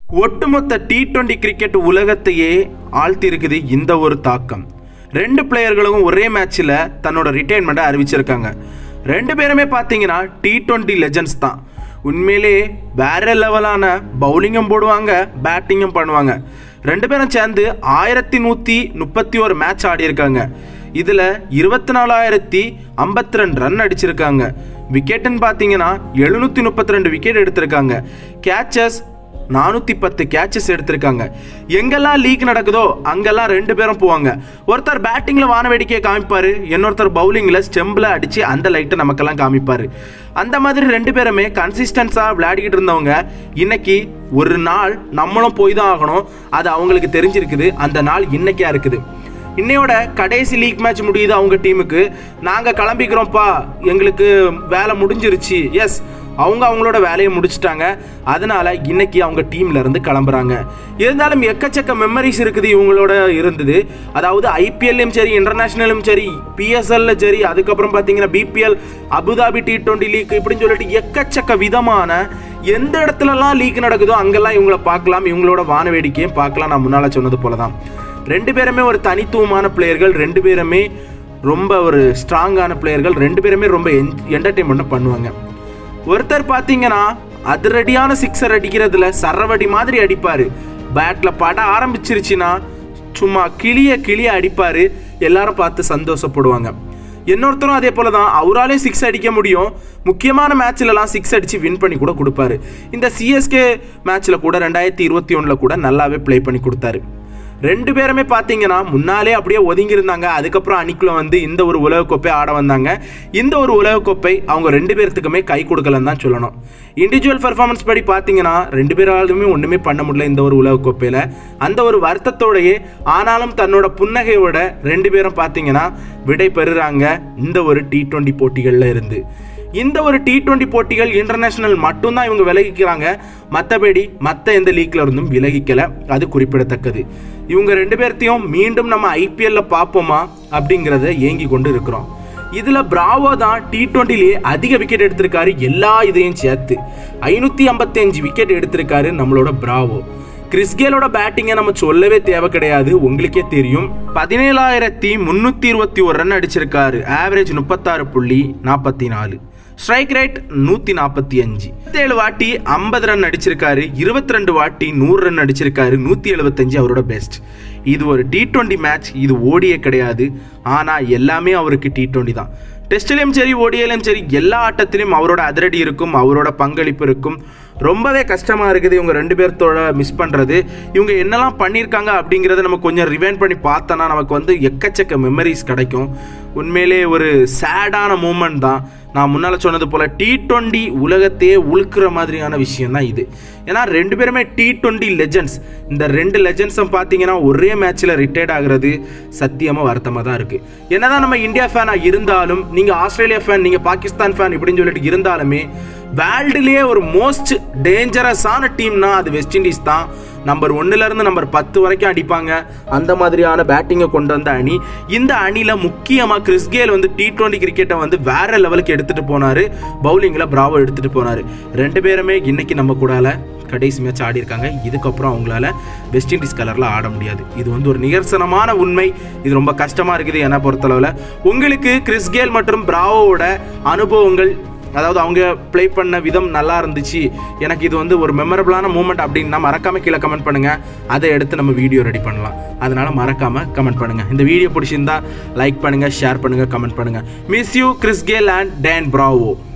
ஒட்டுமொத்த T twenty cricket உலகத்தையே ஆழ்த்தியிருக்குது இந்த ஒரு தாக்கம் ரெண்டு பிளேயர்களும் ஒரே மேட்ச்சில் தன்னோட ரிட்டைர்மெண்ட்டை அறிவிச்சிருக்காங்க ரெண்டு பேருமே பார்த்தீங்கன்னா டி டுவெண்ட்டி லெஜண்ட்ஸ் தான் உண்மையிலே வேற லெவலான பவுலிங்கும் போடுவாங்க பேட்டிங்கும் பண்ணுவாங்க ரெண்டு பேரும் சேர்ந்து ஆயிரத்தி நூற்றி முப்பத்தி ஒரு மேட்ச் ஆடியிருக்காங்க இதில் இருபத்தி நாலாயிரத்தி ஐம்பத்தி ரெண்டு ரன் அடிச்சிருக்காங்க விக்கெட்டுன்னு பார்த்தீங்கன்னா எழுநூற்றி முப்பத்தி ரெண்டு விக்கெட் எடுத்திருக்காங்க கேச்சஸ் நானூற்றி பத்து கேட்சஸ் எடுத்திருக்காங்க எங்கெல்லாம் லீக் நடக்குதோ அங்கெல்லாம் ரெண்டு பேரும் போவாங்க ஒருத்தர் பேட்டிங்கில் வான வேடிக்கையை காமிப்பார் இன்னொருத்தர் பவுலிங்கில் ஸ்டெம்பில் அடித்து அந்த லைட்டை நமக்கெல்லாம் காமிப்பார் அந்த மாதிரி ரெண்டு பேருமே கன்சிஸ்டன்ஸாக விளையாடிக்கிட்டு இருந்தவங்க இன்னைக்கு ஒரு நாள் நம்மளும் போய் தான் ஆகணும் அது அவங்களுக்கு தெரிஞ்சிருக்குது அந்த நாள் இன்னைக்கா இருக்குது இன்னையோட கடைசி லீக் மேட்ச் முடியுது அவங்க டீமுக்கு நாங்கள் கிளம்பிக்கிறோம்ப்பா எங்களுக்கு வேலை முடிஞ்சிருச்சு எஸ் அவங்க அவங்களோட வேலையை முடிச்சிட்டாங்க அதனால இன்னைக்கு அவங்க டீம்ல இருந்து கிளம்புறாங்க இருந்தாலும் எக்கச்சக்க மெமரிஸ் இருக்குது இவங்களோட இருந்தது அதாவது ஐபிஎல்லையும் சரி இன்டர்நேஷனலும் சரி பிஎஸ்எல்ல சரி அதுக்கப்புறம் பார்த்தீங்கன்னா BPL Abu Dhabi T twenty league இப்படின்னு சொல்லிட்டு எக்கச்சக்க விதமான எந்த இடத்துலலாம் லீக் நடக்குதோ அங்கெல்லாம் இவங்கள பார்க்கலாம் இவங்களோட வான வேடிக்கையும் பார்க்கலாம் நான் முன்னால் சொன்னது போல தான் ரெண்டு பேருமே ஒரு தனித்துவமான பிளேயர்கள் ரெண்டு பேருமே ரொம்ப ஒரு ஸ்ட்ராங்கான பிளேயர்கள் ரெண்டு பேருமே ரொம்ப என்டர்டெயின்மெண்ட் பண்ணுவாங்க ஒருத்தர் பார்த்தீங்கன்னா அதிரடியான சிக்ஸர் அடிக்கிறதுல சரவடி மாதிரி அடிப்பார் பேட்டில் பட ஆரம்பிச்சிருச்சுன்னா சும்மா கிளிய கிளிய அடிப்பார் எல்லாரும் பார்த்து சந்தோஷப்படுவாங்க இன்னொருத்தரும் அதே போல தான் அவராலையும் சிக்ஸ் அடிக்க முடியும் முக்கியமான மேட்ச்லலாம் சிக்ஸ் அடித்து வின் பண்ணி கூட கொடுப்பாரு இந்த சிஎஸ்கே மேட்ச்சில் கூட ரெண்டாயிரத்தி இருபத்தி ஒன்றில் கூட நல்லாவே ப்ளே பண்ணி கொடுத்தாரு ரெண்டு பேருமே பார்த்தீங்கன்னா முன்னாலே அப்படியே ஒதுங்கி இருந்தாங்க அதுக்கப்புறம் அணிக்குள்ள வந்து இந்த ஒரு உலகக்கோப்பை ஆட வந்தாங்க இந்த ஒரு உலகக்கோப்பை அவங்க ரெண்டு பேர்த்துக்குமே கை கொடுக்கலன்னு தான் சொல்லணும் இண்டிவிஜுவல் பெர்ஃபார்மன்ஸ் படி பார்த்தீங்கன்னா ரெண்டு பேராலுமே ஒன்றுமே பண்ண முடியல இந்த ஒரு உலகக்கோப்பையில் அந்த ஒரு வருத்தத்தோடையே ஆனாலும் தன்னோட புன்னகையோட ரெண்டு பேரும் பார்த்தீங்கன்னா விடை பெறுறாங்க இந்த ஒரு டி டுவெண்ட்டி போட்டிகளில் இருந்து இந்த ஒரு டி டுவெண்ட்டி போட்டிகள் இன்டர்நேஷனல் மட்டும்தான் இவங்க விலகிக்கிறாங்க மற்றபடி மற்ற எந்த லீக்ல இருந்தும் விலகிக்கல அது குறிப்பிடத்தக்கது இவங்க ரெண்டு பேர்த்தையும் மீண்டும் நம்ம ஐபிஎல்ல பார்ப்போமா அப்படிங்கிறத ஏங்கி கொண்டு இருக்கிறோம் இதுல பிராவோ தான் டி டுவெண்ட்டிலேயே அதிக விக்கெட் எடுத்திருக்காரு எல்லா இதையும் சேர்த்து ஐநூத்தி ஐம்பத்தி அஞ்சு விக்கெட் எடுத்திருக்காரு நம்மளோட பிராவோ கிறிஸ்கேலோட பேட்டிங்கை நம்ம சொல்லவே தேவை கிடையாது உங்களுக்கே தெரியும் பதினேழாயிரத்தி முந்நூற்றி இருபத்தி ஒரு ரன் அடிச்சிருக்காரு ஆவரேஜ் முப்பத்தாறு புள்ளி நாற்பத்தி நாலு ஸ்ட்ரைக் ரேட் நூற்றி நாற்பத்தி அஞ்சு ஏழு வாட்டி ஐம்பது ரன் அடிச்சிருக்காரு இருபத்தி ரெண்டு வாட்டி நூறு ரன் அடிச்சிருக்காரு நூற்றி எழுபத்தஞ்சு அவரோட பெஸ்ட் இது ஒரு டி டுவெண்ட்டி மேட்ச் இது ஓடியே கிடையாது ஆனால் எல்லாமே அவருக்கு டி டுவெண்ட்டி தான் டெஸ்ட்லேயும் சரி ஓடியிலையும் சரி எல்லா ஆட்டத்திலையும் அவரோட அதிரடி இருக்கும் அவரோட பங்களிப்பு இருக்கும் ரொம்பவே கஷ்டமாக இருக்குது இவங்க ரெண்டு பேர்த்தோட மிஸ் பண்ணுறது இவங்க என்னெல்லாம் பண்ணியிருக்காங்க அப்படிங்கிறத நம்ம கொஞ்சம் ரிவைன் பண்ணி பார்த்தோன்னா நமக்கு வந்து எக்கச்சக்க மெமரிஸ் கிடைக்கும் உண்மையிலே ஒரு சேடான மூமெண்ட் தான் நான் முன்னால் சொன்னது போல் டி டுவெண்ட்டி உலகத்தையே உழுக்கிற மாதிரியான விஷயம் தான் இது ஏன்னா ரெண்டு பேருமே டி டுவெண்ட்டி லெஜண்ட்ஸ் இந்த ரெண்டு லெஜண்ட்ஸும் பார்த்தீங்கன்னா ஒரே மேட்ச்சில் ரிட்டையர்ட் ஆகுறது சத்தியமாக வருத்தமாக தான் இருக்குது என்னதான் நம்ம இந்தியா ஃபேனாக இருந்தாலும் நீங்கள் ஆஸ்திரேலியா ஃபேன் நீங்கள் பாகிஸ்தான் ஃபேன் இப்படின்னு சொல்லிட்டு இருந்தாலுமே வேர்ல்டுலேயே ஒரு மோஸ்ட் டேஞ்சரஸான டீம்னா அது வெஸ்ட் இண்டீஸ் தான் நம்பர் ஒன்னுலேருந்து நம்பர் பத்து வரைக்கும் அடிப்பாங்க அந்த மாதிரியான பேட்டிங்கை கொண்டு வந்த அணி இந்த அணியில் முக்கியமாக கிறிஸ்கேல் வந்து டி டுவெண்ட்டி கிரிக்கெட்டை வந்து வேற லெவலுக்கு எடுத்துகிட்டு போனார் பவுலிங்கில் பிராவோ எடுத்துகிட்டு போனார் ரெண்டு பேருமே இன்னைக்கு நம்ம கூடால கடைசி மேட்ச் ஆடி இருக்காங்க இதுக்கப்புறம் அவங்களால வெஸ்ட் இண்டீஸ் கலரில் ஆட முடியாது இது வந்து ஒரு நிகர்சனமான உண்மை இது ரொம்ப கஷ்டமாக இருக்குது என்னை பொறுத்தளவில் உங்களுக்கு கிறிஸ்கேல் மற்றும் பிராவோட அனுபவங்கள் அதாவது அவங்க ப்ளே பண்ண விதம் நல்லா இருந்துச்சு எனக்கு இது வந்து ஒரு மெமரபிளான மூமெண்ட் அப்படின்னா மறக்காம கீழே கமெண்ட் பண்ணுங்க அதை எடுத்து நம்ம வீடியோ ரெடி பண்ணலாம் அதனால மறக்காம கமெண்ட் பண்ணுங்க இந்த வீடியோ பிடிச்சிருந்தா லைக் பண்ணுங்க ஷேர் பண்ணுங்க கமெண்ட் பண்ணுங்க miss you Chris Gayle and Dwayne Bravo